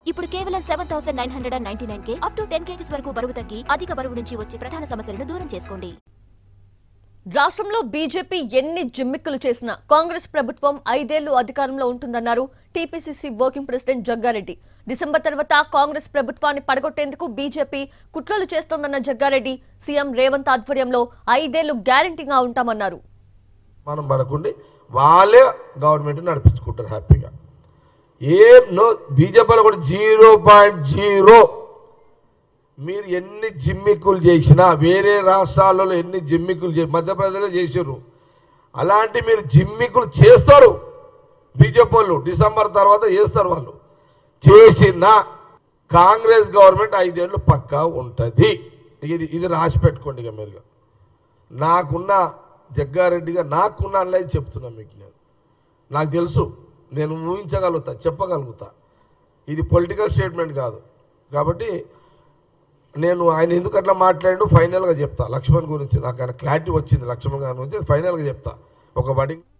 ఇప్పుడు కేవలం seven thousand nine hundred and ninety nine కే అప్ టు టెన్ కేజీస్ వరకు బరువు తగ్గి అధిక బరువు నుంచి వచ్చే ప్రధాన సమస్యలను దూరం చేసుకోండి రాష్ట్రంలో బీజేపీ ఎన్ని జిమ్మిక్కులు చేసినా కాంగ్రెస్ ప్రభుత్వం ఐదేళ్లు అధికారంలో ఉంటుందన్నారు TPCC working president Jaggareddy December తర్వాత కాంగ్రెస్ ప్రభుత్వాన్ని పడగొట్టేందుకు బీజేపీ కుట్రలు చేస్తోందన్న జగ్గారెడ్డి సీఎం రేవంత్ ఆధ్వర్యంలో ఐదేళ్లు గ్యారంటీగా ఉంటామన్నారు మనం పడకుండి వాళ్ళే గవర్నమెంట్ నడిపించుకుంటారు హ్యాపీగా ఏం నో బీజేపీలో కూడా జీరో పాయింట్ జీరో మీరు ఎన్ని జిమ్మిక్కులు చేసినా వేరే రాష్ట్రాలలో ఎన్ని జిమ్మిక్కులు చే మధ్యప్రదేశ్లో చేసారు అలాంటి మీరు జిమ్మిక్కులు చేస్తారు బీజేపీ వాళ్ళు డిసెంబర్ తర్వాత చేస్తారు వాళ్ళు చేసిన కాంగ్రెస్ గవర్నమెంట్ ఐదేళ్ళు పక్కా ఉంటుంది ఇది ఇది రాసి పెట్టుకోండి ఇక మీరుగా నాకున్న జగ్గారెడ్డిగా నాకున్న అన్నది చెప్తున్నా మీకు నేను నాకు తెలుసు నేను ఊహించగలుగుతా చెప్పగలుగుతా ఇది పొలిటికల్ స్టేట్మెంట్ కాదు కాబట్టి నేను ఆయన ఎందుకు అట్లా మాట్లాడు ఫైనల్గా చెప్తా లక్ష్మణ్ గురించి నాకు ఆయన క్లారిటీ వచ్చింది లక్ష్మణ్ గారి గురించి ఫైనల్గా చెప్తా ఒక బడింగ్